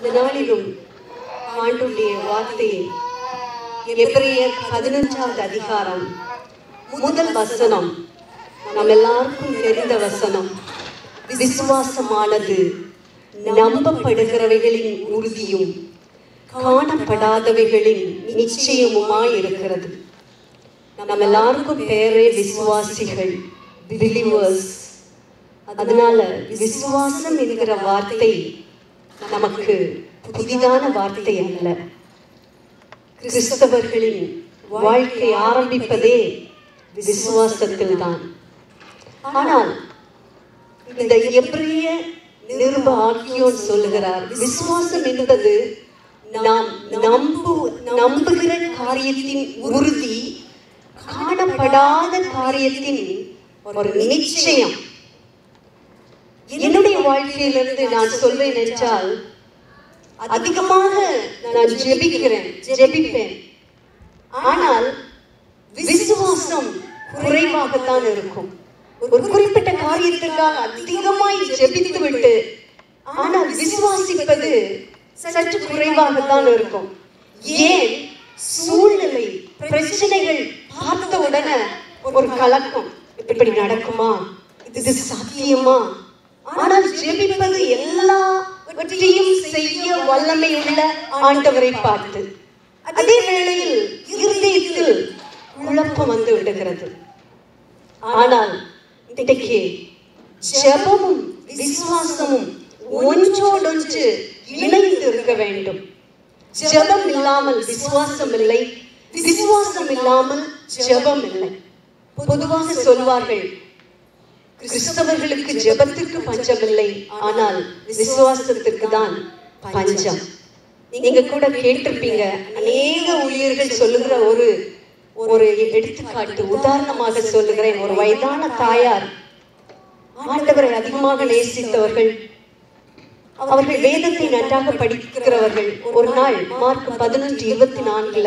இந்த நாளிலும் ஆண்டுடைய வார்த்தையை எபிரேயர் பதினஞ்சாவது அதிகாரம் முதல் வசனம் நம் எல்லாருக்கும் தெரிந்த வசனம் விசுவாசமானது நம்பப்படுகிறவைகளின் உறுதியும் காணப்படாதவைகளின் நிச்சயமுமாய் இருக்கிறது நம்ம எல்லாருக்கும் பேரே விசுவாசிகள் பிலிவர்ஸ் அதனால விசுவாசம் என்கிற வார்த்தை நமக்கு புதிதான வார்த்தை அல்ல கிறிஸ்தவர்களின் வாழ்க்கை ஆரம்பிப்பதே விசுவாசத்தில் தான் ஆனால் இந்த எபிரிய நிருப ஆக்கியோன் சொல்லுகிறார் விசுவாசம் என்பது நாம் நம்பு நம்புகிற காரியத்தின் உறுதி காணப்படாத காரியத்தின் ஒரு நிச்சயம் என்னுடைய வாழ்க்கையிலிருந்து நான் சொல்வேன் என்றால் அதிகமாக நான் ஜெபிக்கிறேன் ஜெபிப்பேன் ஆனால் விசுவாசம் குறைவாகத்தான் இருக்கும் ஒரு குறிப்பிட்ட காரியத்திற்காக அதிகமாய் ஜெபித்து விட்டு ஆனால் விசுவாசிப்பது சற்று குறைவாகத்தான் இருக்கும் ஏன் சூழ்நிலை பிரச்சனைகள் பார்த்த உடனே ஒரு கலக்கம் இப்படி நடக்குமா இது சாத்தியமா ஆனால் ஜெபிப்பது எல்லாவற்றையும் செய்ய வல்லமை உள்ள ஆண்டவரை பார்த்து அதே வேளையில் இருதயத்தில் குழப்பம் வந்து விடுகிறது ஆனால் இன்றைக்கு ஜெபமும் விசுவாசமும் ஒன்றோடொன்று இணைந்து இருக்க வேண்டும் ஜெபம் இல்லாமல் விசுவாசம் இல்லை விசுவாசம் இல்லாமல் ஜெபம் இல்லை பொதுவாக சொல்வார்கள் கிறிஸ்தவர்களுக்கு ஜெபத்திற்கு பஞ்சம் இல்லை ஆனால் விசுவாசத்திற்கு தான் பஞ்சம் நீங்க கூட கேட்டிருப்பீங்க அநேக ஊழியர்கள் சொல்லுகிற ஒரு ஒரு எடுத்துக்காட்டு உதாரணமாக சொல்லுகிறேன் ஒரு வயதான தாயார் ஆண்டவரை அதிகமாக நேசித்தவர்கள் அவர்கள் வேதத்தை நன்றாக படிக்கிறவர்கள் ஒரு நாள் மார்க் பதினொன்று இருபத்தி நான்குல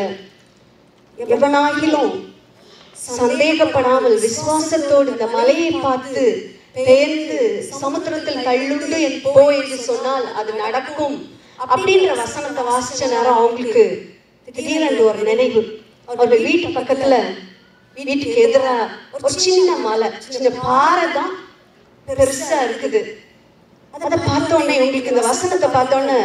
எவனாகிலும் சந்தேகப்படாமல் விசுவாசத்தோடு இந்த மலையை பார்த்து பெயர்ந்து சமுத்திரத்தில் கல்லுண்டு என் போ என்று சொன்னால் அது நடக்கும் அப்படின்ற வசனத்தை வாசிச்ச நேரம் அவங்களுக்கு திடீரென்று ஒரு நினைவு அவர்கள் வீட்டு பக்கத்துல வீட்டுக்கு எதிரா ஒரு சின்ன மலை சின்ன பாறை தான் பெருசா இருக்குது அதை பார்த்தோன்னே உங்களுக்கு இந்த வசனத்தை பார்த்தோன்னே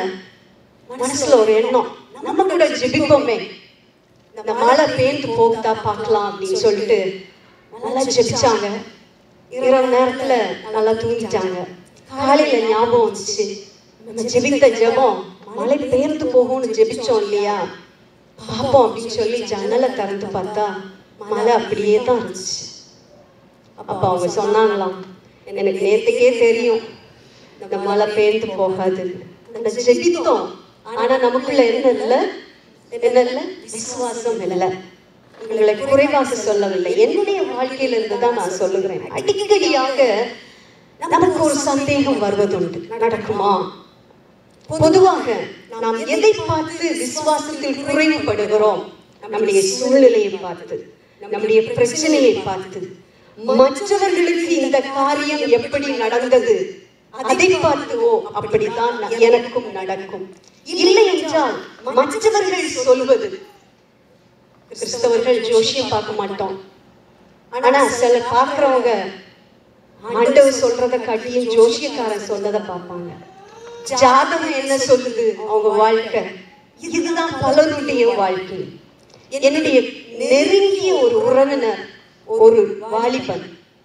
மனசுல ஒரு எண்ணம் நம்ம கூட ஜெபிப்போமே இந்த மழை பேந்து போகுதா பார்க்கலாம் அப்படின்னு சொல்லிட்டு நல்லா ஜெபிச்சாங்க இரவு நேரத்துல நல்லா தூங்கிட்டாங்க காலையில ஞாபகம் வந்துச்சு நம்ம ஜெபித்த ஜெபம் மழை பெயர்ந்து போகும்னு ஜெபிச்சோம் இல்லையா பார்ப்போம் அப்படின்னு சொல்லி ஜன்னலை திறந்து பார்த்தா மழை அப்படியே தான் இருந்துச்சு அப்ப அவங்க சொன்னாங்களாம் எனக்கு நேத்துக்கே தெரியும் இந்த மழை பெயர்ந்து போகாது அந்த ஜெபித்தோம் ஆனா நமக்குள்ள என்ன இல்லை என்ன இல்லை விசுவாசம் இல்லை உங்களை குறைவாக சொல்லவில்லை என்னுடைய வாழ்க்கையில இருந்து தான் நான் சொல்லுகிறேன் அடிக்கடியாக நமக்கு ஒரு சந்தேகம் வருவதுண்டு நடக்குமா பொதுவாக நாம் எதை பார்த்து விசுவாசத்தில் குறைவுபடுகிறோம் நம்முடைய சூழ்நிலையை பார்த்து நம்முடைய பிரச்சனையை பார்த்து மற்றவர்களுக்கு இந்த காரியம் எப்படி நடந்தது அதை பார்த்து ஓ அப்படித்தான் எனக்கும் நடக்கும் இல்லை என்றால் மற்றவர்கள் சொல்வது கிறிஸ்தவர்கள் ஜோஷியம் பார்க்க மாட்டோம் ஆனா சில பார்க்கிறவங்க ஆண்டவர் சொல்றத காட்டியும் ஜோஷியக்காரன் சொன்னதை பார்ப்பாங்க ஜாதகம் என்ன சொல்லுது அவங்க வாழ்க்கை இதுதான் பலருடைய வாழ்க்கை என்னுடைய நெருங்கிய ஒரு உறவினர் ஒரு வாலிபன்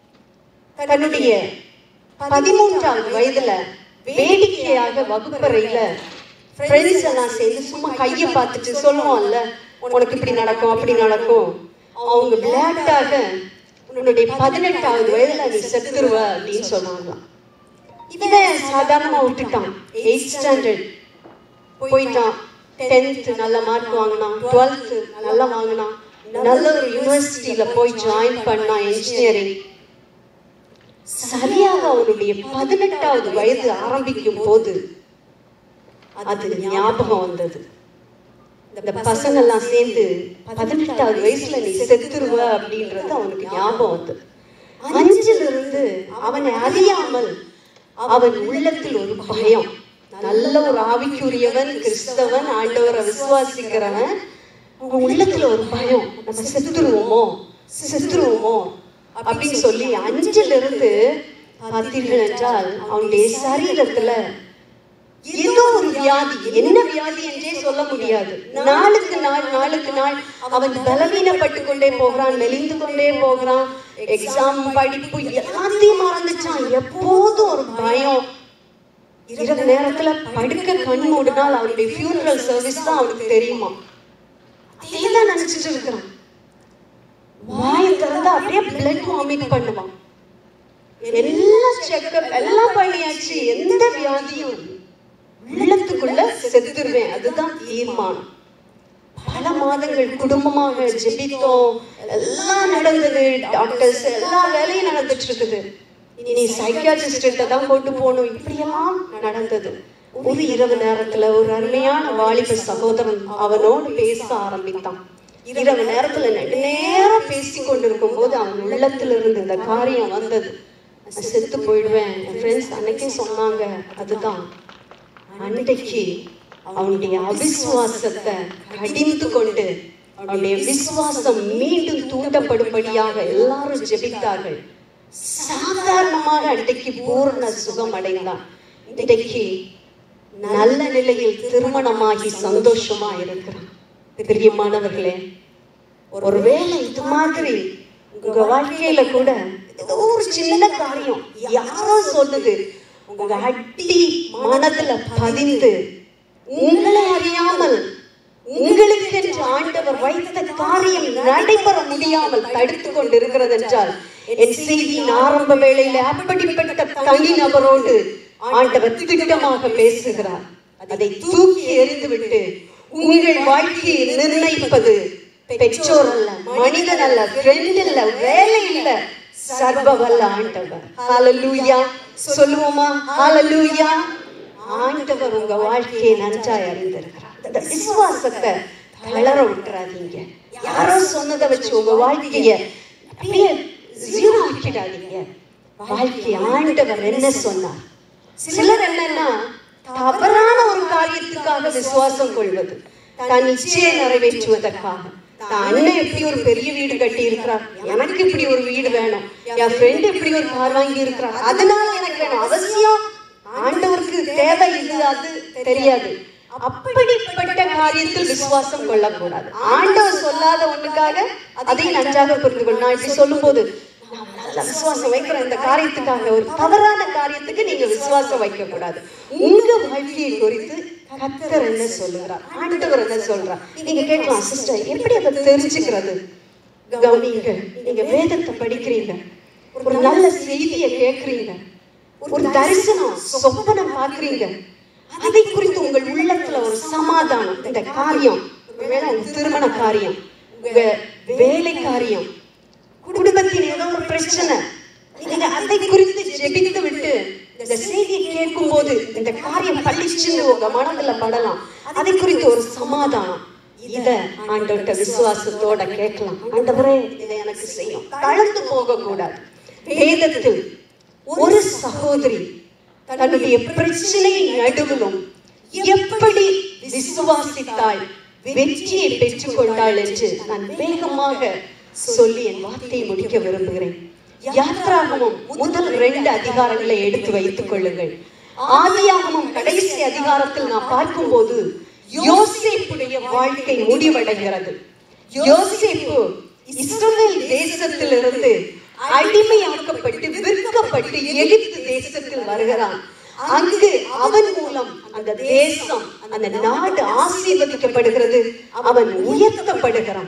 தன்னுடைய பதிமூன்றாவது வயதுல வேடிக்கையாக வகுப்பறையில ஃப்ரெண்ட்ஸ் எல்லாம் சேர்ந்து சும்மா கையை பார்த்துட்டு சொல்லுவோம்ல உனக்கு இப்படி நடக்கும் அப்படி நடக்கும் அவங்க விளையாட்டாக உன்னுடைய பதினெட்டாவது வயதுல நீ செத்துருவ அப்படின்னு சொன்னாங்களாம் இவனை சாதாரணமா விட்டுட்டான் எயிட் ஸ்டாண்டர்ட் போயிட்டான் டென்த் நல்ல மார்க் வாங்கினான் டுவெல்த் நல்லா வாங்கினான் நல்ல ஒரு யூனிவர்சிட்டியில போய் ஜாயின் பண்ணான் இன்ஜினியரிங் சரியாக அவனுடைய பதினெட்டாவது வயது ஆரம்பிக்கும் போது அது ஞாபகம் வந்தது இந்த பசங்க எல்லாம் சேர்ந்து பதினெட்டாவது வயசுல நீ செத்துருவ அப்படின்றது அவனுக்கு ஞாபகம் வந்தது அஞ்சுல இருந்து அவனை அறியாமல் அவன் உள்ளத்தில் ஒரு பயம் நல்ல ஒரு ஆவிக்குரியவன் கிறிஸ்தவன் ஆண்டவரை விசுவாசிக்கிறவன் உங்க உள்ளத்துல ஒரு பயம் நம்ம செத்துருவோமோ செத்துருவோமோ அப்படின்னு சொல்லி அஞ்சுல இருந்து பார்த்தீர்கள் என்றால் அவனுடைய சரீரத்துல ஏதோ ஒரு வியாதி என்ன வியாதி என்றே சொல்ல முடியாது நாளுக்கு நாள் நாளுக்கு நாள் அவன் பலவீனப்பட்டு கொண்டே போகிறான் மெலிந்து கொண்டே போகிறான் எக்ஸாம் படிப்பு எல்லாத்தையும் மறந்துச்சான் எப்போதும் ஒரு பயம் இரவு நேரத்துல படுக்க கண் மூடினால் அவருடைய ஃபியூனரல் சர்வீஸ் தான் அவனுக்கு தெரியுமா அதையெல்லாம் நினைச்சிட்டு இருக்கிறான் வாயை திறந்தா அப்படியே பிளட் வாமிட் பண்ணுவான் எல்லாம் செக்கப் எல்லாம் பண்ணியாச்சு எந்த வியாதியும் உள்ளத்துக்குள்ள செத்துருவேன் அதுதான் தீர்மானம் பல மாதங்கள் குடும்பமாக ஜெபித்தோம் எல்லாம் நடந்தது டாக்டர்ஸ் எல்லா வேலையும் நடந்துட்டு இருக்குது இனி சைக்கியாட்ரிஸ்ட தான் கொண்டு போகணும் இப்படியெல்லாம் நடந்தது ஒரு இரவு நேரத்துல ஒரு அருமையான வாலிப சகோதரன் அவனோடு பேச ஆரம்பித்தான் இரவு நேரத்துல நெடுநேரம் பேசி கொண்டிருக்கும் போது அவன் உள்ளத்துல இருந்து இந்த காரியம் வந்தது நான் செத்து போயிடுவேன் என் ஃப்ரெண்ட்ஸ் அன்னைக்கே சொன்னாங்க அதுதான் அன்றைக்கு அவனுடைய அவிசுவாசத்தை கடிந்து கொண்டு அவனுடைய விசுவாசம் மீண்டும் தூண்டப்படும்படியாக எல்லாரும் ஜெபித்தார்கள் சாதாரணமாக அன்றைக்கு பூர்ண சுகம் அடைந்தான் இன்றைக்கு நல்ல நிலையில் திருமணமாகி சந்தோஷமா இருக்கிறான் பிரியமானவர்களே ஒருவேளை இது மாதிரி உங்க வாழ்க்கையில கூட ஏதோ ஒரு சின்ன காரியம் யாரோ சொல்லுது உங்க அடி மனதுல பதிந்து உங்களை அறியாமல் உங்களுக்கு என்று ஆண்டவர் வைத்த காரியம் நடைபெற முடியாமல் தடுத்து கொண்டிருக்கிறது என்றால் என் செய்தியின் ஆரம்ப வேளையில அப்படிப்பட்ட தனி நபரோடு ஆண்டவர் திட்டமாக பேசுகிறார் அதை தூக்கி எறிந்துவிட்டு உங்கள் வாழ்க்கையை நிர்ணயிப்பது பெற்றோர் அல்ல மனிதன் அல்ல ஃப்ரெண்ட் இல்ல வேலை இல்ல சர்வ வல்ல ஆண்டவர் ஹalleluya சொல்லுவோமா ஹalleluya ஆண்டவர் உங்க வாழ்க்கையை நன்றாய் அறிந்திருக்கிறார் அந்த விசுவாசத்தை தளர விட்டுறாதீங்க யாரோ சொன்னதை வச்சு உங்க வாழ்க்கைய அப்படியே ஜீரோ ஆக்கிடாதீங்க வாழ்க்கை ஆண்டவர் என்ன சொன்னார் சிலர் என்னன்னா தவறான ஒரு காரியத்துக்காக விசுவாசம் கொள்வது தான் நிச்சய நிறைவேற்றுவதற்காக தான் அண்ணன் எப்படி ஒரு பெரிய வீடு கட்டி இருக்கிறார் எனக்கு இப்படி ஒரு வீடு வேணும் என் ஃப்ரெண்ட் இப்படி ஒரு கார் வாங்கி இருக்கிறார் அதனால எனக்கு வேணும் அவசியம் ஆண்டவருக்கு தேவை இது அது தெரியாது அப்படிப்பட்ட காரியத்தில் விசுவாசம் கொள்ளக்கூடாது ஆண்டவர் சொல்லாத ஒண்ணுக்காக அதையும் நன்றாக புரிந்து கொள்ள நான் இப்படி சொல்லும் போது நல்ல விசுவாசம் வைக்கிற இந்த காரியத்துக்காக ஒரு தவறான காரியத்துக்கு நீங்க விசுவாசம் வைக்க கூடாது உங்க வாழ்க்கையை குறித்து கத்தர் என்ன சொல்லுகிறார் ஆண்டவர் என்ன சொல்றார் நீங்க கேட்கலாம் சிஸ்டர் எப்படி அதை தெரிஞ்சுக்கிறது கவனிங்க நீங்க வேதத்தை படிக்கிறீங்க ஒரு நல்ல செய்தியை கேட்கறீங்க ஒரு தரிசனம் சொப்பனம் பார்க்கறீங்க அதை குறித்து உங்கள் உள்ளத்துல ஒரு சமாதானம் இந்த காரியம் ஒருவேளை உங்க திருமண காரியம் உங்க வேலை காரியம் குடும்பத்தில் ஏதோ ஒரு பிரச்சனை நீங்க அதை குறித்து ஜெபித்து விட்டு இந்த செய்தியை கேட்கும் போது இந்த காரியம் பளிச்சுன்னு உங்க மனதுல படலாம் அதை குறித்து ஒரு சமாதானம் இத ஆண்டவர்கிட்ட விசுவாசத்தோட கேட்கலாம் ஆண்டவரே இதை எனக்கு செய்யும் தளர்ந்து போக கூடாது வேதத்தில் ஒரு சகோதரி தன்னுடைய பிரச்சனையின் நடுவிலும் எப்படி விசுவாசித்தாய் வெற்றியை பெற்றுக் கொண்டாள் என்று நான் வேகமாக சொல்லி என் வார்த்தையை முடிக்க விரும்புகிறேன் யாத்ராகமும் முதல் ரெண்டு அதிகாரங்களை எடுத்து வைத்துக் கொள்ளுங்கள் ஆதியாகமும் கடைசி அதிகாரத்தில் நான் பார்க்கும்போது யோசேப்புடைய வாழ்க்கை முடிவடைகிறது யோசேப்பு இஸ்ரவேல் தேசத்திலிருந்து அடிமையாக்கப்பட்டு விற்கப்பட்டு எகிப்து தேசத்தில் வருகிறான் அங்கு அவன் மூலம் அந்த தேசம் அந்த நாடு ஆசீர்வதிக்கப்படுகிறது அவன் உயர்த்தப்படுகிறான்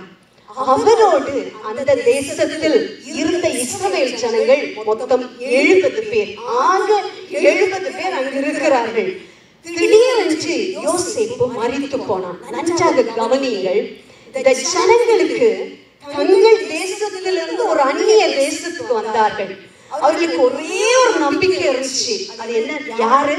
அவரோடு அந்த தேசத்தில் இருந்த இஸ்ரவேல் ஜனங்கள் மொத்தம் எழுபது பேர் ஆக எழுபது பேர் அங்கு இருக்கிறார்கள் திடீரென்று யோசேப்பு மறித்து போனான் நன்றாக கவனியுங்கள் இந்த ஜனங்களுக்கு தங்கள் தேசத்திலிருந்து ஒரு அந்நிய தேசத்துக்கு வந்தார்கள் அவர்களுக்கு ஒரே ஒரு நம்பிக்கை இருந்துச்சு அது என்ன யாரு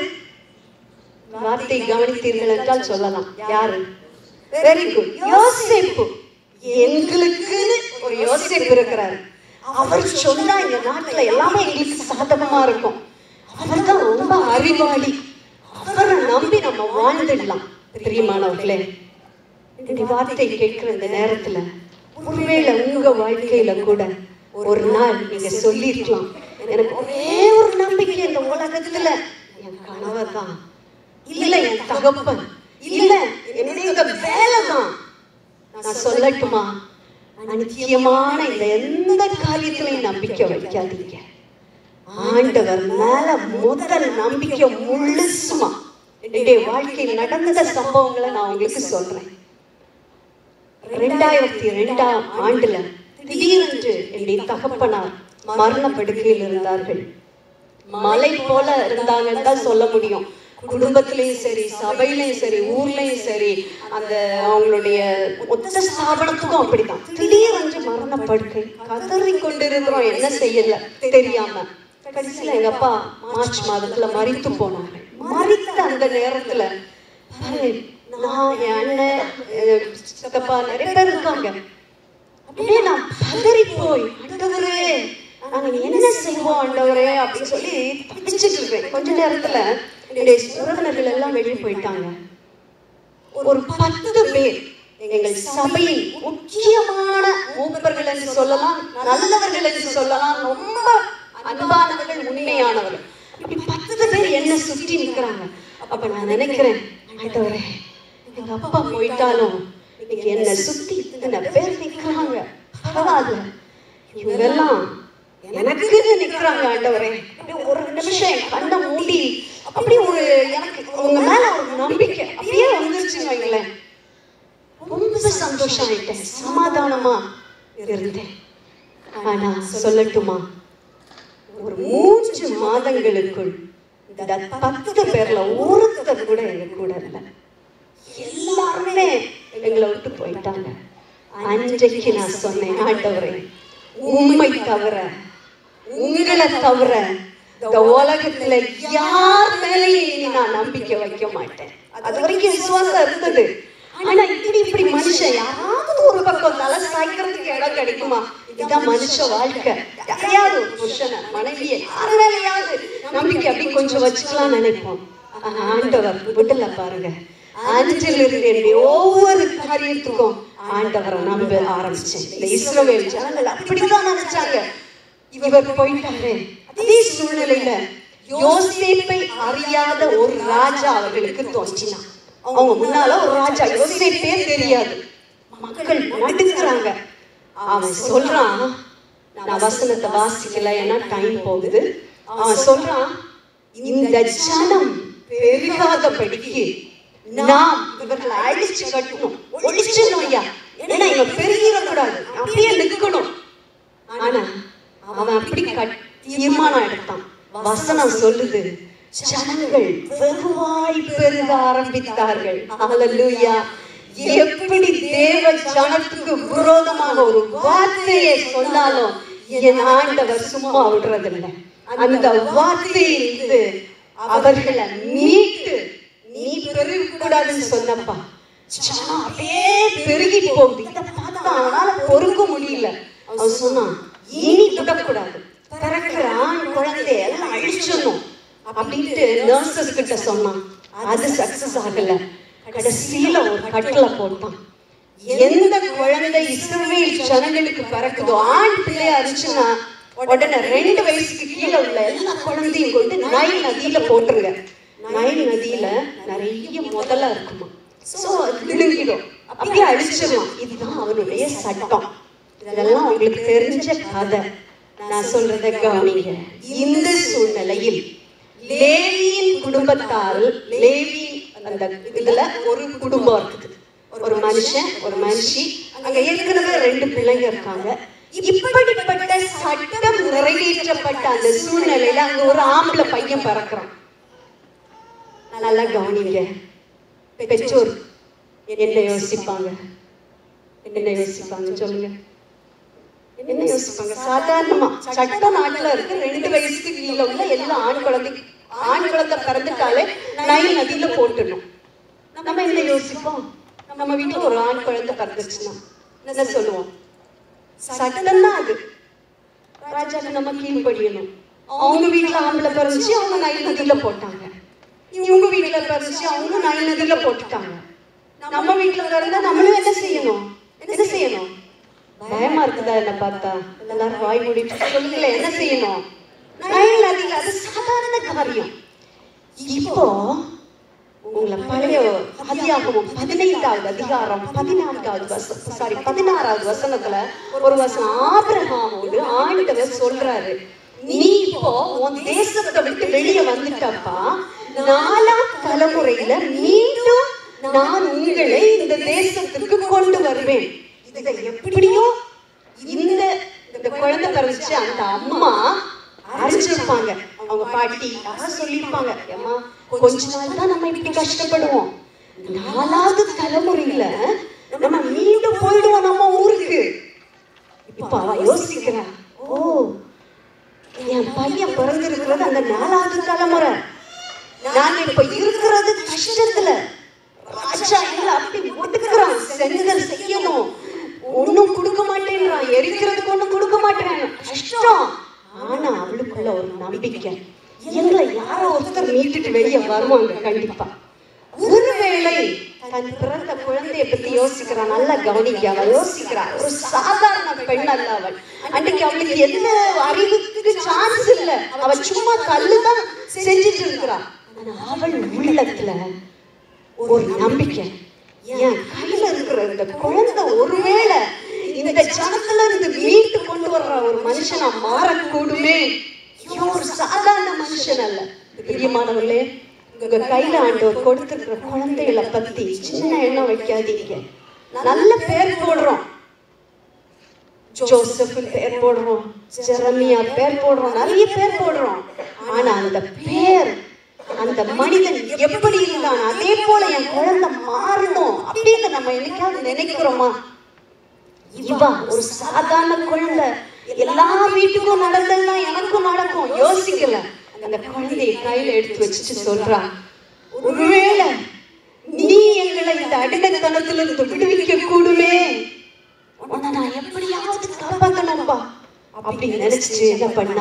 வார்த்தை கவனித்தீர்கள் என்றால் சொல்லலாம் யாரு வெரி குட் யோசேப்பு எங்களுக்குன்னு ஒரு யோசேப்பு இருக்கிறார் அவர் சொன்னா இந்த நாட்டுல எல்லாமே எங்களுக்கு சாதகமா இருக்கும் அவர் தான் ரொம்ப அறிவாளி அவர் கத்தரை நம்பி நம்ம வாழ்ந்துடலாம் பிரியமானவர்களே இந்த வார்த்தை கேட்கிற இந்த நேரத்துல ஒருவேளை உங்க வாழ்க்கையில கூட ஒரு நாள் நீங்க சொல்லிருக்கலாம் எனக்கு ஒரே ஒரு நம்பிக்கை இந்த உலகத்துல என் கணவர் தான் இல்ல என் தகப்பன் இல்ல என்னுடைய இந்த வேலை தான் நான் சொல்லட்டுமா நிச்சயமான இந்த எந்த காரியத்திலையும் நம்பிக்கை வைக்காதீங்க ஆண்டவர் மேல முதல் நம்பிக்கை முழுசுமா என்னுடைய வாழ்க்கையில் நடந்த சம்பவங்களை நான் உங்களுக்கு சொல்றேன் ரெண்டாயிரத்தி ரெண்டாம் ஆண்டுல திடீரென்று என்னுடைய தகப்பனார் மரண படுக்கையில் இருந்தார்கள் மலை போல இருந்தாங்கன்னு தான் சொல்ல முடியும் குடும்பத்திலையும் சரி சபையிலையும் சரி ஊர்லயும் சரி அந்த அவங்களுடைய மொத்த ஸ்தாபனத்துக்கும் அப்படிதான் திடீரென்று மரண படுக்கை கதறி கொண்டிருக்கிறோம் என்ன செய்யல தெரியாம கடைசியில எங்க அப்பா மார்ச் மாதத்துல மறித்து போனாங்க மறித்த அந்த நேரத்துல பாரு, நான் என் அண்ணன் அஹ், சித்தப்பா நிறைய பேர் இருக்காங்க அப்படியே நான் பதறி போய் ஆண்டவரே நாங்க என்ன செய்வோம் ஆண்டவரே அப்படின்னு சொல்லி தப்பிச்சுட்டு இருக்கேன் கொஞ்ச நேரத்துல என்னுடைய உறவினர்கள் எல்லாம் வெளியே போயிட்டாங்க ஒரு பத்து பேர் எங்கள் சபையின் முக்கியமான மூப்பர்கள் என்று சொல்லலாம் நல்லவர்கள் என்று சொல்லலாம் ரொம்ப அன்பானவர்கள் உண்மையானவர்கள் இப்படி பத்து பேர் என்ன சுற்றி நிக்கிறாங்க அப்ப நான் நினைக்கிறேன் ஆண்டவரே எங்க அப்பா போயிட்டாலும் இன்னைக்கு என்ன சுத்தி இத்தனை பேர் நிக்கிறாங்க பரவாயில்ல இவங்க எல்லாம் எனக்கு நிக்கிறாங்க ஆண்டவரே அப்படியே ஒரு நிமிஷம் என் கண்ணை மூடி அப்படியே ஒரு எனக்கு உங்க மேல ஒரு நம்பிக்கை அப்படியே வந்துருச்சுன்னு வைங்களேன் ரொம்ப சந்தோஷம் ஆயிட்டேன் சமாதானமா இருந்தேன் ஆனா சொல்லட்டுமா ஒரு மூன்று மாதங்களுக்குள் இந்த பத்து பேர்ல ஒருத்தர் கூட எங்க கூட இல்லை எல்லாருமே எங்களை விட்டு போயிட்டாங்க அன்றைக்கு நான் சொன்னேன் ஆண்டவரே உண்மை தவிர உங்களை தவிர இந்த உலகத்துல யார் மேலேயும் இனி நான் நம்பிக்கை வைக்க மாட்டேன் அது வரைக்கும் விசுவாசம் இருந்தது ஆனா இப்படி இப்படி மனுஷன் யாராவது ஒரு பக்கம் தலை சாய்க்கிறதுக்கு இடம் கிடைக்குமா இதுதான் மனுஷ வாழ்க்கை யாரையாவது ஒரு புருஷனை மனைவியை யார் மேலேயாவது நம்பிக்கை அப்படி கொஞ்சம் வச்சுக்கலாம் நினைப்போம் ஆனா ஆண்டவர் விடல பாருங்க அன்றில் இருந்து என்னுடைய ஒவ்வொரு காரியத்துக்கும் ஆண்டவரை நம்ப ஆரம்பிச்சேன் இந்த இஸ்ரவேல் ஜனங்கள் அப்படிதான் நினைச்சாங்க இவர் போயிட்டாரு அதே சூழ்நிலையில யோசேப்பை அறியாத ஒரு ராஜா அவர்களுக்கு தோன்றினான் அவங்க முன்னால ஒரு ராஜா யோசேப்பே தெரியாது மக்கள் நடுங்குறாங்க அவன் சொல்றான் நான் வசனத்தை வாசிக்கல ஏன்னா டைம் போகுது அவன் சொல்றான் இந்த ஜனம் பெருகாதபடிக்கு நாம் இவர்களை அழிச்சு கட்டணும் ஒழிச்சிடணும் ஐயா ஏன்னா இவன் பெருகிடக்கூடாது அப்படியே நிற்கணும் ஆனா அவன் அப்படி கட்- தீர்மானம் எடுத்தான் வசனம் சொல்லுது ஜனங்கள் வெகுவாய் பெருக ஆரம்பித்தார்கள் அல்லேலூயா எப்படி தேவ ஜனத்துக்கு விரோதமாக ஒரு வார்த்தையை சொன்னாலும் என் ஆண்டவர் சும்மா விடுறதில்லை அந்த வார்த்தையிலிருந்து அவர்களை மீட்டு நீ பெருகக்கூடாதுன்னு சொன்னப்பா ஜனம் அப்படியே பெருகி போகுது இதை பார்த்தா அவனால பொறுக்க முடியல அவன் சொன்னான் இனி விடக்கூடாது பிறக்கிற ஆண் குழந்தைய எல்லாம் அழிச்சிடணும் அப்படின்ட்டு நர்சஸ் கிட்ட சொன்னான் அது சக்சஸ் ஆகல கடைசியில ஒரு கட்டளை போட்டான் எந்த குழந்தை இஸ்ரவேல் ஜனங்களுக்கு பிறக்குதோ ஆண் பிள்ளையா இருந்துச்சுன்னா உடனே ரெண்டு வயசுக்கு கீழே உள்ள எல்லா குழந்தையும் கொண்டு நைல் நதியில போட்டுருங்க நைல் நதியில நிறைய முதல்ல இருக்குமா சோ அது விழுங்கிடும் அப்படியே அழிச்சிடலாம் இதுதான் அவனுடைய சட்டம் இதெல்லாம் உங்களுக்கு தெரிஞ்ச கதை நான் சொல்றத கவனிங்க இந்த சூழ்நிலையில் லேவியின் குடும்பத்தால் லேவி அந்த இதுல ஒரு குடும்பம் இருக்குது ஒரு மனுஷன் ஒரு மனுஷி அங்க ஏற்கனவே ரெண்டு பிள்ளைங்க இருக்காங்க இப்படிப்பட்ட சட்டம் நிறைவேற்றப்பட்ட அந்த சூழ்நிலையில அங்க ஒரு ஆம்பளை பையன் பிறக்கிறான் நல்லா கவனிங்க பெற்றோர் என்ன யோசிப்பாங்க என்ன யோசிப்பாங்க சொல்லுங்க என்ன யோசிப்பாங்க சாதாரணமா சட்ட நாட்டுல இருக்கு ரெண்டு வயசுக்கு கீழே உள்ள எல்லா ஆண் குழந்தை ஆண் குழந்தை பிறந்துட்டாலே நைல் நதியில போட்டுடணும் நம்ம என்ன யோசிப்போம் நம்ம வீட்டுல ஒரு ஆண் குழந்தை பிறந்துச்சுன்னா என்ன சொல்லுவோம் சட்டம் தான் அது ராஜாக்கு நம்ம கீழ்ப்படியணும் அவங்க வீட்டுல ஆம்பளை பிறந்துச்சு அவங்க நைல் நதியில போட்டாங்க இவங்க வீட்டுல பிறந்துச்சு அவங்களும் நைல் நதியில போட்டுட்டாங்க நம்ம வீட்டுல பிறந்தா நம்மளும் என்ன செய்யணும் என்ன செய்யணும் பயமா இருக்குதா என்ன பார்த்தா எல்லாரும் வாய் மூடிட்டு சொல்லுங்களேன் என்ன செய்யணும் நைல் நதியில அது சாதாரண காரியம் இப்போ உங்களை பழைய அதிகாரமும் பதினைந்தாவது அதிகாரம் பதினான்காவது வசனம் சாரி பதினாறாவது வசனத்துல ஒரு வசனம் ஆபிரகாமோடு ஆண்டவர் சொல்றாரு நீ இப்போ உன் தேசத்தை விட்டு வெளியே வந்துட்டப்பா நாலாம் தலைமுறையில மீண்டும் நான் உங்களை இந்த தேசத்துக்கு கொண்டு வருவேன் இதை எப்படியோ இந்த இந்த குழந்தை பிறந்துச்சு அந்த அம்மா அறிஞ்சிருப்பாங்க அவங்க பாட்டி யாரோ சொல்லியிருப்பாங்க அம்மா கொஞ்ச நாள் தான் நம்ம இப்படி கஷ்டப்படுவோம் நாலாவது தலைமுறையில நம்ம மீண்டும் போயிடுவோம் நம்ம ஊருக்கு இப்ப அவ யோசிக்கிறா ஓ என் பையன் பிறந்திருக்கிறது அந்த நாலாவது தலைமுறை நாங்க இப்ப இருக்கிறது கஷ்டத்துல ராஜா எங்களை அப்படி ஒடுக்குறான் செங்கல் செய்யணும் ஒண்ணும் கொடுக்க மாட்டேன்றான் எரிக்கிறதுக்கு ஒண்ணும் கொடுக்க மாட்டேன் கஷ்டம் ஆனா அவளுக்குள்ள ஒரு நம்பிக்கை எங்களை யாரோ ஒருத்தர் மீட்டுட்டு வெளியே வருவாங்க கண்டிப்பா ஒருவேளை தன் பிறந்த குழந்தைய பத்தி யோசிக்கிறா நல்லா கவனிக்க அவள் யோசிக்கிறா ஒரு சாதாரண பெண் அல்ல அவள் அன்னைக்கு அவளுக்கு எந்த அறிவுக்கு சான்ஸ் இல்ல அவ சும்மா கல்லுதான் செஞ்சுட்டு இருக்கிறா ஆனா அவள் உள்ளத்துல ஒரு நம்பிக்கை என் கையில இருக்கிற இந்த குழந்தை ஒருவேளை இந்த ஜனத்துல இருந்து மீட்டு கொண்டு வர்ற ஒரு மனுஷனா மாறக்கூடுமே இவன் ஒரு சாதாரண மனுஷன் அல்ல பிரியமானவர்களே உங்க கையில ஆண்டவர் கொடுத்திருக்கிற குழந்தைகளை பத்தி சின்ன எண்ணம் வைக்காதீங்க நல்ல பேர் போடுறோம் ஜோசப் பேர் போடுறோம் ஜெரமியா பேர் போடுறோம் நிறைய பேர் போடுறோம் ஆனா அந்த பேர் அந்த மனிதன் எப்படி இருந்தான் அதே போல என் குழந்தை மாறணும் அப்படின்னு நம்ம என்னைக்காவது நினைக்கிறோமா இவா ஒரு சாதாரண குழந்தை எல்லா வீட்டுக்கும் நடந்ததுதான் எனக்கும் நடக்கும் யோசிக்கல அந்த குழந்தையை கையில எடுத்து வச்சுட்டு சொல்றா ஒருவேளை நீ எங்களை இந்த அடிமைத்தனத்திலிருந்து விடுவிக்க கூடுமே உன்னை நான் எப்படியாவது காப்பாத்தணும்பா அப்படின்னு நினைச்சிட்டு என்ன பண்ணா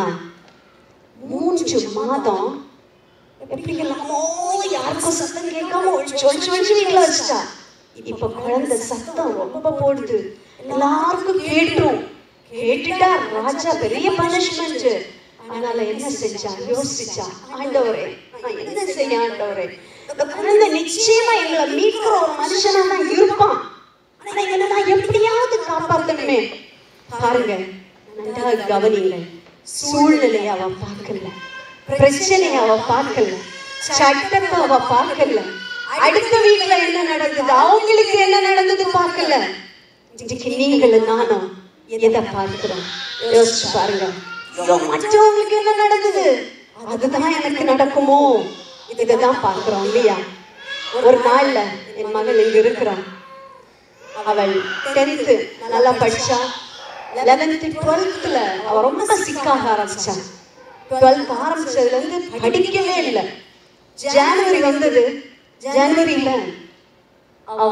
மூன்று மாதம் எப்படி எல்லாமோ யாருக்கும் சத்தம் கேட்காம ஒழிச்சு ஒழிச்சு ஒழிச்சு வீட்டுல வச்சுட்டா இப்ப குழந்தை சத்தம் ரொம்ப போடுது எல்லாருக்கும் கேட்டுரும் கேட்டுட்டா ராஜா பெரிய பனிஷ்மெண்ட் அதனால என்ன செஞ்சா யோசிச்சா ஆண்டவரே நான் என்ன செய்ய ஆண்டவரே இந்த குழந்தை நிச்சயமா எங்களை மீட்கிற ஒரு மனுஷனா தான் இருப்பான் ஆனா இவனை நான் எப்படியாவது காப்பாத்தணுமே பாருங்க நன்றாக கவனிங்க சூழ்நிலையை அவ பார்க்கல பிரச்சனையை அவ பார்க்கல சட்டத்தை அவ பார்க்கல அடுத்த வீட்டுல என்ன நடந்தது அவங்களுக்கு என்ன நடந்தது பார்க்கல இன்னைக்கு நீங்களும் நானும் எதை பார்க்கிறோம் யோசிச்சு பாருங்க ஐயோ, மற்றவங்களுக்கு என்ன நடந்தது அதுதான் எனக்கு நடக்குமோ இதைதான் பார்க்கிறோம் இல்லையா ஒரு நாள்ல என் மகள் இங்க இருக்கிறான் அவள் டென்த்து நல்லா படிச்சா லெவன்த்து டுவெல்த்தில் அவ ரொம்ப சிக்காக ஆரம்பிச்சா டுவெல்த் ஆரம்பிச்சதுல இருந்து படிக்கவே இல்லை ஜனவரி வந்தது ஜனவரியில அவ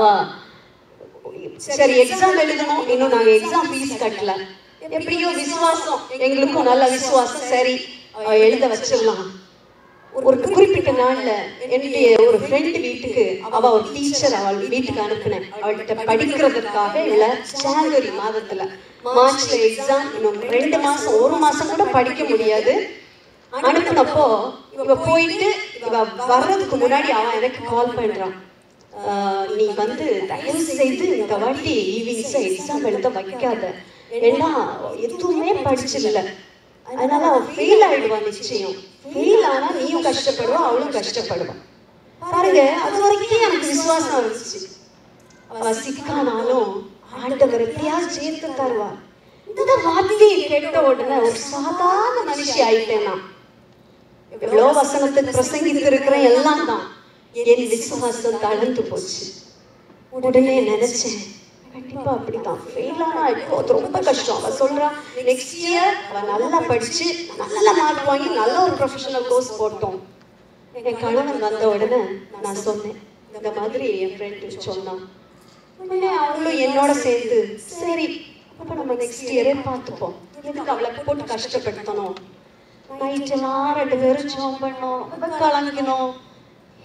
சரி எக்ஸாம் எழுதணும் இன்னும் நாங்க எக்ஸாம் ஃபீஸ் கட்டல எப்படியோ விசுவாசம் எங்களுக்கும் நல்ல விசுவாசம் சரி அவ எழுத வச்சிடலாம் ஒரு குறிப்பிட்ட நாள்ல என்னுடைய ஒரு ஃப்ரெண்ட் வீட்டுக்கு அவ ஒரு டீச்சர் அவள் வீட்டுக்கு அனுப்புனேன் அவள்கிட்ட படிக்கிறதுக்காக இல்ல ஜனவரி மாதத்துல மார்ச்ல எக்ஸாம் இன்னும் ரெண்டு மாசம் ஒரு மாசம் கூட படிக்க முடியாது அனுப்புனப்போ இவ போயிட்டு இவ வர்றதுக்கு முன்னாடி அவன் எனக்கு கால் பண்றான் ஆஹ் நீ வந்து தயவு செய்து இந்த வாட்டி ஈவினிங்ஸ் எக்ஸாம் எழுத வைக்காத ஏன்னா எதுவுமே படிச்சிடல அதனால அவ ஃபெயில் ஆயிடுவா நிச்சயம் ஃபெயில் ஆனா நீயும் கஷ்டப்படுவா அவளும் கஷ்டப்படுவா பாருங்க அது வரைக்கும் எனக்கு விசுவாசம் இருந்துச்சு அவ சிக்கானாலும் ஆண்டவர் எப்படியாவது சேர்த்து தருவா இந்த வார்த்தையை கேட்ட உடனே ஒரு சாதாரண மனுஷி ஆயிட்டேன் நான் எவ்வளோ வசனத்தை பிரசங்கித்து இருக்கிறேன் எல்லாம் தான் என் விசுவாசம் தளர்ந்து போச்சு உடனே நினைச்சேன் கண்டிப்பா அப்படிதான் ஃபெயில் ஆனா இப்போ அது ரொம்ப கஷ்டம் அவ சொல்றா நெக்ஸ்ட் இயர் அவ நல்லா படிச்சு நல்ல மார்க் வாங்கி நல்ல ஒரு ப்ரொஃபஷனல் கோர்ஸ் போட்டோம் என் கணவன் வந்த உடனே நான் சொன்னேன் இந்த மாதிரி என் ஃப்ரெண்டு சொன்னான் உடனே அவளும் என்னோட சேர்ந்து சரி அப்ப நம்ம நெக்ஸ்ட் இயரே பார்த்துப்போம் எதுக்கு அவளை போட்டு கஷ்டப்படுத்தணும் நைட்டெல்லாம் ரெண்டு பேரும் ஜோம் பண்ணோம் ரொம்ப கலங்கினோம்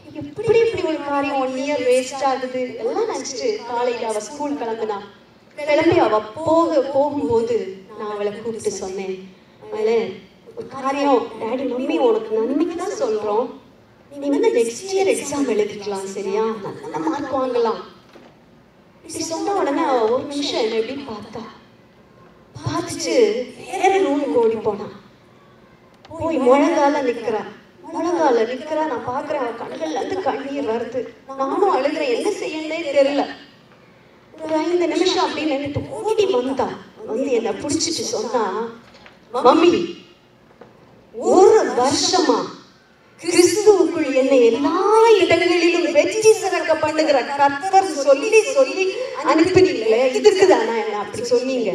எப்படி இப்படி ஒரு காரியம் ஒன் இயர் வேஸ்ட் ஆகுது எல்லாம் நினைச்சிட்டு காலையில அவ ஸ்கூல் கிளம்புனா கிளம்பி அவ போக போகும்போது நான் அவளை கூப்பிட்டு சொன்னேன் அவளே ஒரு காரியம் டாடி மம்மி உனக்கு நன்மைக்கு தான் சொல்றோம் நீ வந்து நெக்ஸ்ட் இயர் எக்ஸாம் எழுதிக்கலாம் சரியா நல்ல மார்க் வாங்கலாம் இப்படி சொன்ன உடனே அவ ஒரு நிமிஷம் என்ன எப்படி பார்த்தா பார்த்துட்டு வேற ரூமுக்கு ஓடி போனா போய் முழங்கால நிக்கிறா முழங்கால நிக்கிறா நான் பாக்குறேன் அவ கண்கள்ல இருந்து கண்ணீர் வருது நானும் அழுகிறேன் என்ன செய்யணும்னே தெரியல ஒரு ஐந்து நிமிஷம் அப்படி நின்னுட்டு ஓடி வந்தா வந்து என்ன புடிச்சிட்டு சொன்னா மம்மி ஒரு வருஷமா கிறிஸ்துவுக்குள் என்னை எல்லா இடங்களிலும் வெற்றி சிறக்க பண்ணுகிற கர்த்தர் சொல்லி சொல்லி அனுப்பினீங்களே இதுக்குதானா என்ன அப்படி சொன்னீங்க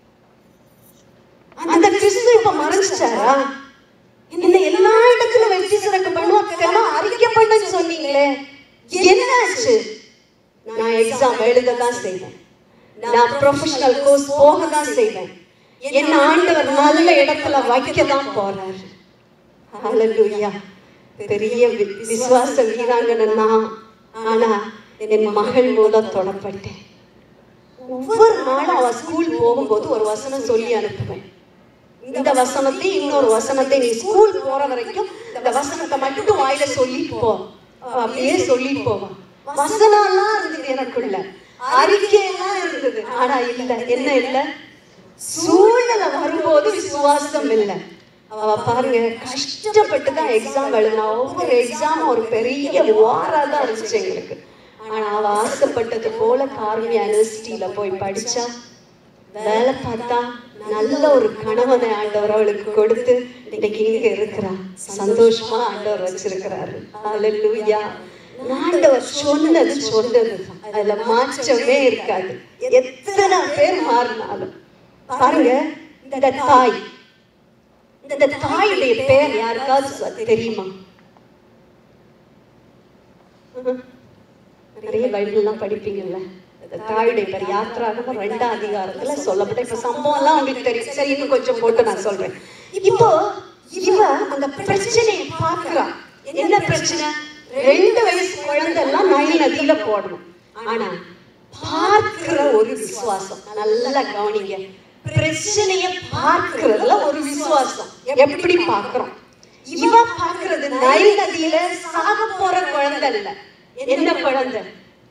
அந்த கிறிஸ்து இப்ப மறைஞ்சிட்டாரா என்ன எல்லா இடத்துலயும் வெற்றி சிறக்க பண்ணுவோம் அறிக்கை பண்ணுன்னு சொன்னீங்களே என்னாச்சு நான் எக்ஸாம் எழுத தான் செய்வேன் நான் ப்ரொஃபஷனல் கோர்ஸ் போக தான் செய்வேன் என்ன ஆண்டவர் நல்ல இடத்துல வைக்க தான் போறாரு ஹalleluya பெரிய வி- விசுவாச வீராங்கனை நான் ஆனா என் மகள் மூலம் தொடப்பட்டேன் ஒவ்வொரு நாளும் அவ ஸ்கூல் போகும்போது ஒரு வசனம் சொல்லி அனுப்புவேன் இந்த வசனத்தை இன்னொரு வசனத்தை நீ ஸ்கூல் போற வரைக்கும் இந்த வசனத்தை மட்டும் வாயில சொல்லிட்டு போ அவ அப்படியே சொல்லிட்டு போவான் வசனம் எல்லாம் இருந்தது எனக்குள்ள அறிக்கை எல்லாம் இருந்தது ஆனா இல்ல என்ன இல்ல சூழ்நிலை வரும்போது விசுவாசம் இல்ல அவ பாருங்க கஷ்டப்பட்டு தான் எக்ஸாம் எழுதினா ஒவ்வொரு எக்ஸாம் ஒரு பெரிய வாரா தான் இருந்துச்சு எங்களுக்கு ஆனா அவ ஆசைப்பட்டது போல கார்மியா யூனிவர்சிட்டியில போய் படிச்சா வேலை பார்த்தா நல்ல ஒரு கணவனை ஆண்டவர் அவளுக்கு கொடுத்து இன்னைக்கு இங்க இருக்கிறா சந்தோஷமா ஆண்டவர் வச்சிருக்கிறாரு அல்லேலூயா ஆண்டவர் சொன்னது சொன்னது அதுல மாற்றமே இருக்காது எத்தனை பேர் மாறினாலும் பாருங்க இந்த தாய் இந்த தாயுடைய பேர் யாருக்காவது சொ- தெரியுமா நிறைய பைபிள்லாம் படிப்பீங்கல்ல இந்த தாயுடைய பேர் யாத்திராகமம் ரெண்டாம் அதிகாரத்துல சொல்லப்பட்ட இப்ப சம்பவம் எல்லாம் உங்களுக்கு தெரியும் சரி இன்னும் கொஞ்சம் போட்டு நான் சொல்றேன் இப்போ இவ அந்த பிரச்சனையை பார்க்கிறா என்ன பிரச்சனை ரெண்டு வயசு குழந்தை எல்லாம் நைல் நதியில போடணும் ஆனா பார்க்கிற ஒரு விசுவாசம் நல்லா கவனிங்க பிரச்சனைய பார்க்கிறதுல ஒரு விசுவாசம் எப்படி பார்க்கிறோம் இவ பார்க்கிறது நைல் நதியில சாக போற குழந்தை இல்ல என்ன குழந்தை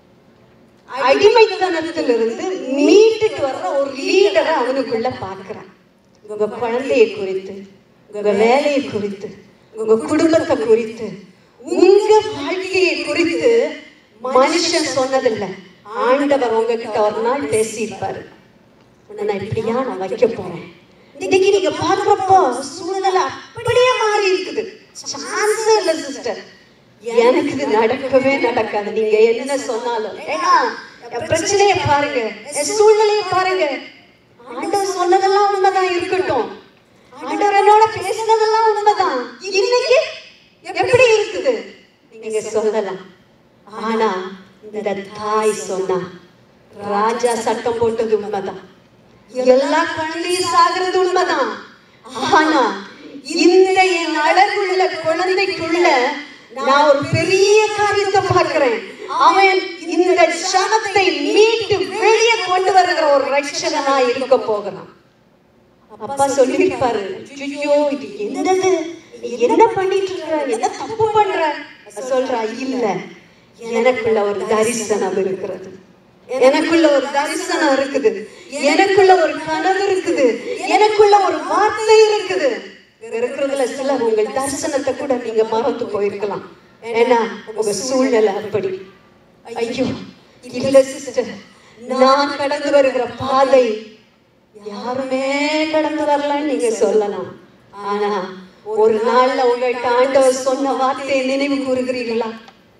அடிமைத்தனத்திலிருந்து மீட்டுட்டு வர்ற ஒரு லீடரை அவனுக்குள்ள பார்க்கிறான் உங்க குழந்தையை குறித்து உங்க வேலையை குறித்து உங்க குடும்பத்தை குறித்து உங்க வாழ்க்கையை குறித்து மனுஷன் சொன்னதில்ல ஆண்டவர் உங்ககிட்ட ஒரு நாள் பேசியிருப்பாரு உன்னை நான் இப்படியா நான் வைக்க போறேன் இன்னைக்கு நீங்க பார்க்கிறப்போ சூழ்நிலை அப்படியே மாறி இருக்குது சான்ஸே இல்ல சிஸ்டர் எனக்கு இது நடக்கவே நடக்காது நீங்க என்ன சொன்னாலும் ஏன்னா என் பிரச்சனைய பாருங்க என் சூழ்நிலையை பாருங்க ஆண்டவர் சொன்னதெல்லாம் உண்மைதான் இருக்கட்டும் ஆண்டவர் என்னோட பேசினதெல்லாம் உண்மைதான் இன்னைக்கு எப்படி இருக்குது நீங்க சொல்லலாம் ஆனா இந்த தாய் சொன்னா ராஜா சட்டம் போட்டது உண்மைதான் எல்லா குழந்தையும் சாகிறது உண்மைதான் ஆனா இந்த என் அழகுள்ள குழந்தைக்குள்ள நான் ஒரு பெரிய காரியத்தை பார்க்கிறேன் அவன் இந்த சனத்தை மீட்டு வெளியே கொண்டு வருகிற ஒரு ரட்சகனா இருக்க போகிறான் அப்பா சொல்லியிருப்பாரு ஐயோ இது என்னது நீ என்ன பண்ணிட்டு இருக்க என்ன தப்பு பண்ற சொல்றா இல்ல எனக்குள்ள ஒரு தரிசனம் இருக்கிறது எனக்குள்ள ஒரு தரிசனம் இருக்குது எனக்குள்ள ஒரு கனவு இருக்குது எனக்குள்ள ஒரு வார்த்தை இருக்குது இருக்கிறதுல சிலர் உங்கள் தரிசனத்தை கூட நீங்க மறந்து போயிருக்கலாம் ஏன்னா உங்க சூழ்நிலை அப்படி ஐயோ இல்ல சிஸ்டர் நான் கடந்து வருகிற பாதை யாருமே கடந்து வரலன்னு நீங்க சொல்லலாம் ஆனா ஒரு நாள்ல உங்கள்கிட்ட ஆண்டவர் சொன்ன வார்த்தையை நினைவு கூறுகிறீர்களா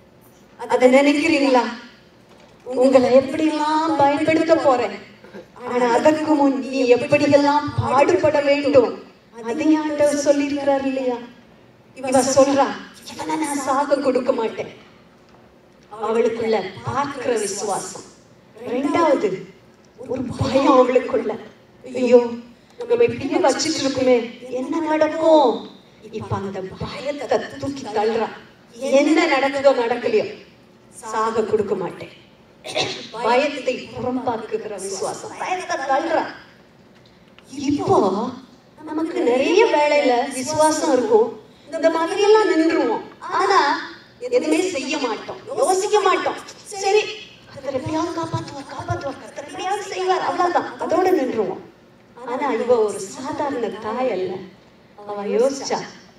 அதை நினைக்கிறீங்களா உங்களை எப்படியெல்லாம் பயன்படுத்த போறேன் ஆனா அதற்கு முன் நீ எப்படியெல்லாம் பாடுபட வேண்டும் அதையும் ஆண்டவர் சொல்லியிருக்கிறார் இல்லையா இவ சொல்றா இவனை நான் சாக கொடுக்க மாட்டேன் அவளுக்குள்ள பார்க்கிற விசுவாசம் ரெண்டாவது ஒரு பயம் அவளுக்குள்ள ஐயோ நம்ம இப்படியே வச்சிட்டு இருக்குமே என்ன நடக்கும் இப்ப அந்த பயத்தை தூக்கி தள்ளுறா என்ன நடக்குதோ நடக்கலையோ சாக கொடுக்க மாட்டேன் பயத்தை புறம்பாக்குகிற விசுவாசம் பயத்தை தள்ளுற இப்போ நமக்கு நிறைய வேலையில விசுவாசம் இருக்கும் இந்த மாதிரி எல்லாம் நின்றுவோம் ஆனா எதுவுமே செய்ய மாட்டோம் யோசிக்க மாட்டோம் சரி கர்த்தர் எப்படியாவது காப்பாத்துவார் காப்பாத்துவார் கர்த்தர் எப்படியாவது செய்வார் அவ்வளவுதான் அதோட நின்றுவோம் ஆனா இவ ஒரு சாதாரண தாய் அல்ல அவ யோசிச்சா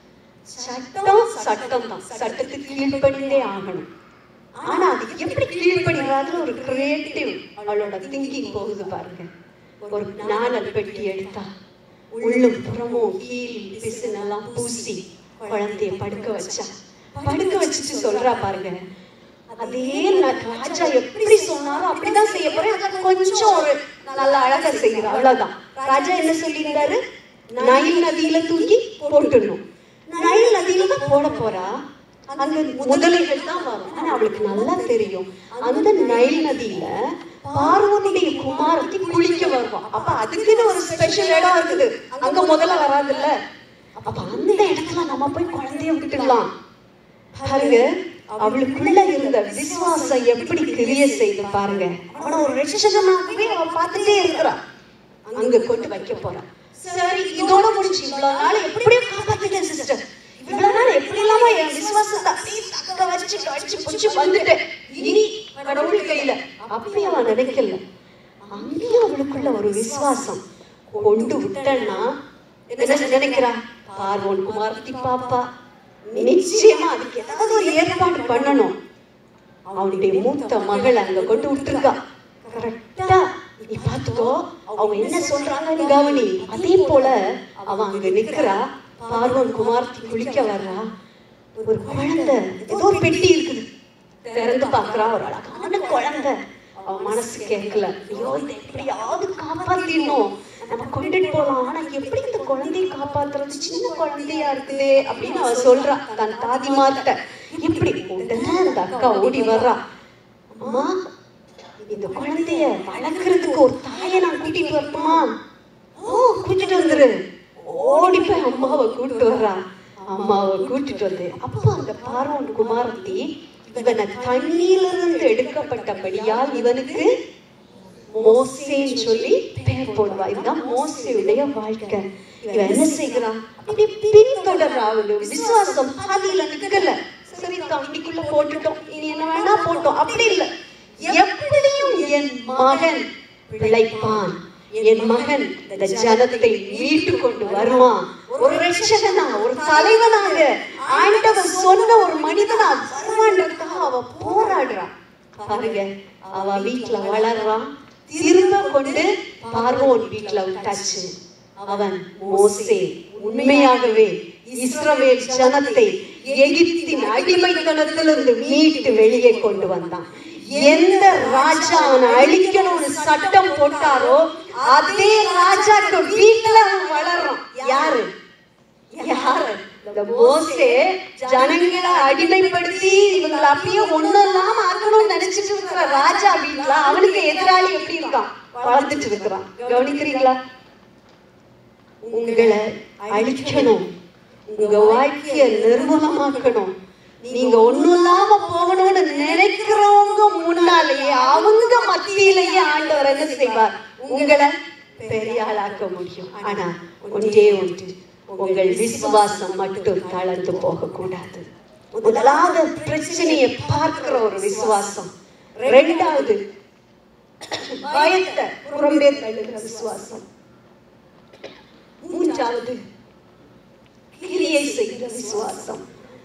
சட்டம் சட்டம் தான் சட்டத்துக்கு கீழ்ப்படிந்தே ஆகணும் ஆனா அது எப்படி கீழ்ப்படுகிறாதுல ஒரு கிரியேட்டிவ் அவளோட திங்கிங் போகுது பாருங்க ஒரு நாணல் பெட்டி எடுத்தா உள்ளும் புறமும் கீழ் பிசுனெல்லாம் பூசி குழந்தைய படுக்க வச்சா படுக்க வச்சுட்டு சொல்றா பாருங்க அதே ந- ராஜா எப்படி சொன்னாரோ அப்படிதான் செய்ய போறேன் அதுல கொஞ்சம் ஒரு நல்ல அழகா செய்யற அவ்வளவுதான் ராஜா என்ன சொல்லியிருந்தாரு நைல் நதியில தூக்கி போட்டுடணும் நைல் நதியில தான் போட போறா அங்க முதலைகள் தான் வரும் ஆனா அவளுக்கு நல்லா தெரியும் அந்த நைல் நதியில பார்வனுடைய குமாரத்தி குளிக்க வருவான் அப்ப அதுக்குன்னு ஒரு ஸ்பெஷல் இடம் இருக்குது அங்க முதல்ல வராதுல்ல அப்ப அந்த இடத்துல நம்ம போய் குழந்தைய விட்டுடலாம் பாருங்க அவளுக்குள்ள இருந்த விசுவாசம் எப்படி கிரிய செய்து பாருங்க அவன ஒரு ரட்சகனாகவே அவ பார்த்துட்டே இருக்கிறா அங்க கொண்டு வைக்க போறா சரி இதோட முடிஞ்சு இவ்வளவு நாள் எப்படியோ காப்பாத்திட்டேன் சிஸ்டர் இவ்வளவு நாள் எப்படி இல்லாம என் விசுவாசத்தை அப்படியே தக்க வச்சு கடிச்சு புடிச்சு வந்துட்டேன் இனி கடவுள் கையில அப்படி அவன் நினைக்கல அங்கேயும் அவளுக்குள்ள ஒரு விசுவாசம் கொண்டு விட்டன்னா என்ன நினைக்கிறா பார்வோன் குமாரத்தி பாப்பா நிச்சயமா அதுக்கு ஏதாவது ஒரு ஏற்பாடு பண்ணணும் அவனுடைய மூத்த மகள் அங்க கொண்டு விட்டுருக்கா கரெக்டா நீ பாத்துக்கோ அவங்க என்ன சொல்றாங்கன்னு கவனி அதே போல அவன் அங்க நிக்கிறா பார்வன் குமார்த்தி குளிக்க வர்றா ஒரு குழந்தை ஏதோ ஒரு பெட்டி இருக்குது திறந்து பாக்குறா ஒரு அழகான குழந்தை அவன் மனசு கேட்கல ஐயோ இதை எப்படியாவது காப்பாத்திடணும் நம்ம கொண்டுட்டு போலாம் ஆனா எப்படி இந்த குழந்தையை காப்பாத்துறது சின்ன குழந்தையா இருக்குதே அப்படின்னு அவ சொல்றா தன் தாதிமார்கிட்ட எப்படி உடனே அந்த அக்கா ஓடி வர்றா அம்மா இந்த குழந்தைய வளர்க்கறதுக்கு ஒரு தாயை நான் கூட்டிட்டு வரட்டுமா ஓ கூட்டிட்டு வந்துரு ஓடி போய் அம்மாவை கூட்டிட்டு வர்றா அம்மாவை கூட்டிட்டு வந்து அப்போ அந்த பார்வன் குமாரத்தி இவனை தண்ணீரிலிருந்து எடுக்கப்பட்டபடியால் இவனுக்கு மோசேன்னு சொல்லி பெயர் போடுவா இதுதான் மோசேயுடைய வாழ்க்கை இவன் என்ன செய்கிறான் அப்படி பின்தொடர்றா அவளு விசுவாசம் பாதியில நிக்கல சரி தண்ணிக்குள்ள போட்டுட்டோம் இனி என்ன வேணா போட்டோம் அப்படி இல்ல எப்படியும் என் மகன் பிழைப்பான் என் மகன் இந்த ஜனத்தை மீட்டு கொண்டு வருவான் ஒரு ரட்சகனா ஒரு தலைவனாக ஆண்டவர் சொன்ன ஒரு மனிதனா வருவான்றதுக்காக அவ போராடுறா பாருங்க அவ வீட்டுல வளர்றான் திரும்ப கொண்டு பார்வோன் வீட்டுல விட்டாச்சு அவன் மோசே உண்மையாகவே இஸ்ரவேல் ஜனத்தை எகிப்தின் அடிமைத்தனத்திலிருந்து மீட்டு வெளியே கொண்டு வந்தான் எந்த ராஜா அவனை அழிக்கணும்னு சட்டம் போட்டாரோ அதே ராஜாக்கு வீட்டுல அவன் வளர்றான் யாரு யாரு இந்த மோசே ஜனங்களை அடிமைப்படுத்தி இவங்களை அப்படியே ஒண்ணும் இல்லாம ஆக்கணும்னு நினைச்சிட்டு இருக்கிற ராஜா வீட்டுல அவனுக்கு எதிராளி எப்படி இருக்கான் வளர்ந்துட்டு இருக்கிறான் கவனிக்கிறீங்களா உங்களை அழிக்கணும் உங்க வாழ்க்கைய நிர்மூலமாக்கணும் நீங்க ஒண்ணும் இல்லாம போகணும்னு நினைக்கிறவங்க முன்னாலேயே அவங்க மத்தியிலேயே ஆண்டவர் என்ன செய்வார் உங்களை பெரிய ஆளாக்க முடியும் ஆனா ஒன்றே ஒன்று உங்கள் விசுவாசம் மட்டும் தளர்ந்து போக கூடாது முதலாவது பிரச்சனையை பார்க்கிற ஒரு விசுவாசம் ரெண்டாவது பயத்தை புறம்பே தள்ளுகிற விசுவாசம் மூன்றாவது கிரியை செய்கிற விசுவாசம்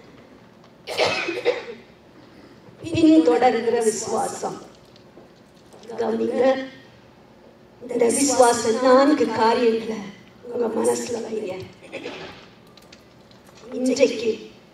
பின்தொடர்கிற விசுவாசம் கவனிங்க இந்த விசுவாசம் நான்கு காரியங்களை உங்க மனசுல வைங்க இன்றைக்கு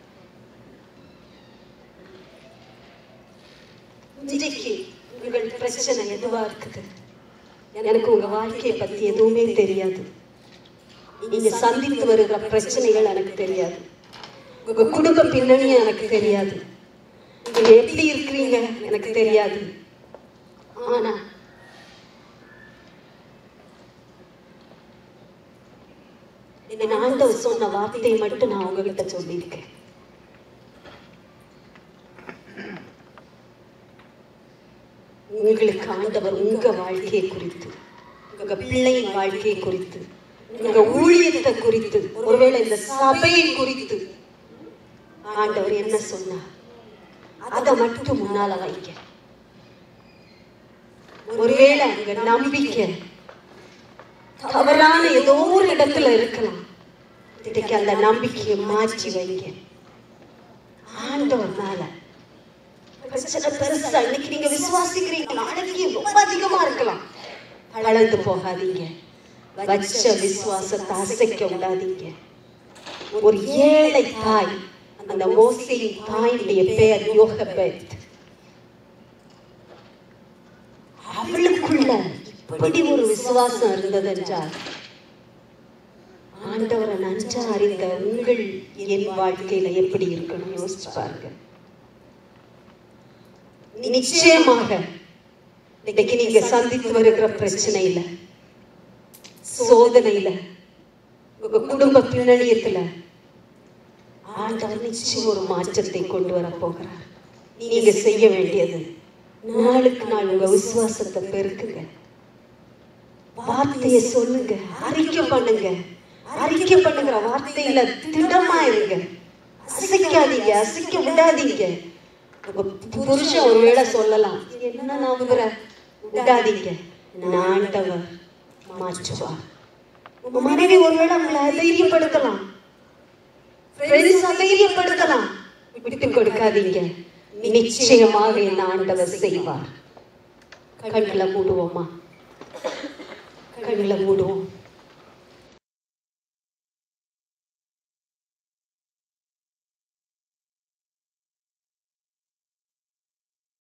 இன்றைக்கு உங்கள் பிரச்சனை எதுவா இருக்குது எனக்கு உங்க வாழ்க்கையை பத்தி எதுவுமே தெரியாது நீங்க சந்தித்து வருகிற பிரச்சனைகள் எனக்கு தெரியாது உங்க குடும்ப பின்னணியும் எனக்கு தெரியாது நீங்க எப்படி இருக்கிறீங்க எனக்கு தெரியாது ஆனா என் ஆண்டவர் சொன்ன வார்த்தையை மட்டும் நான் உங்ககிட்ட சொல்லியிருக்கேன் உங்களுக்கு ஆண்டவர் உங்க வாழ்க்கையை குறித்து உங்க பிள்ளையின் வாழ்க்கையை குறித்து உங்க ஊழியத்தை குறித்து ஒருவேளை இந்த சபையை குறித்து ஆண்டவர் என்ன சொன்னார் அதை மட்டும் முன்னால வைக்க ஒருவேளை உங்க நம்பிக்கை தவறான ஏதோ ஒரு இடத்துல இருக்கலாம் இன்னைக்கு அந்த நம்பிக்கையை மாற்றி வைங்க ஆண்டவர் மேல பிரச்சனை பெருசா இன்னைக்கு நீங்க விசுவாசிக்கிறீங்க நாளைக்கு ரொம்ப அதிகமா இருக்கலாம் கலந்து போகாதீங்க வச்ச விசுவாசத்தை அசைக்க விடாதீங்க ஒரு ஏழை தாய் அந்த மோசையின் தாயினுடைய பெயர் யோகபெத் அவளுக்குள்ள இப்படி ஒரு விசுவாசம் இருந்தது என்றால் ஆண்டவரை நன்றா அறிந்த உங்கள் என் வாழ்க்கையில எப்படி இருக்கணும் யோசிச்சு பாருங்க நிச்சயமாக இன்னைக்கு நீங்க சந்தித்து வருகிற பிரச்சனையில சோதனையில உங்க குடும்ப பின்னணியத்துல ஆண்டவர் நிச்சயம் ஒரு மாற்றத்தை கொண்டு வர போகிறார் நீங்க செய்ய வேண்டியது நாளுக்கு நாள் உங்க விசுவாசத்தை பெருக்குங்க வார்த்தையை சொல்லுங்க அறிக்கை பண்ணுங்க அறிக்கை பண்ணுங்கிற வார்த்தையில திடமா இருங்க அசைக்காதீங்க அசைக்க விடாதீங்க உங்க புருஷன் ஒருவேளை சொல்லலாம் என்ன நம்புற விடாதீங்க நான் ஆண்டவர் மாற்றுவார் உங்க மனைவி ஒருவேளை உங்களை அதைரியப்படுத்தலாம் ஃப்ரெண்ட்ஸ் அதைரியப்படுத்தலாம் விட்டு கொடுக்காதீங்க நிச்சயமாக என் ஆண்டவர் செய்வார் கண்களை மூடுவோமா கண்களை மூடுவோம்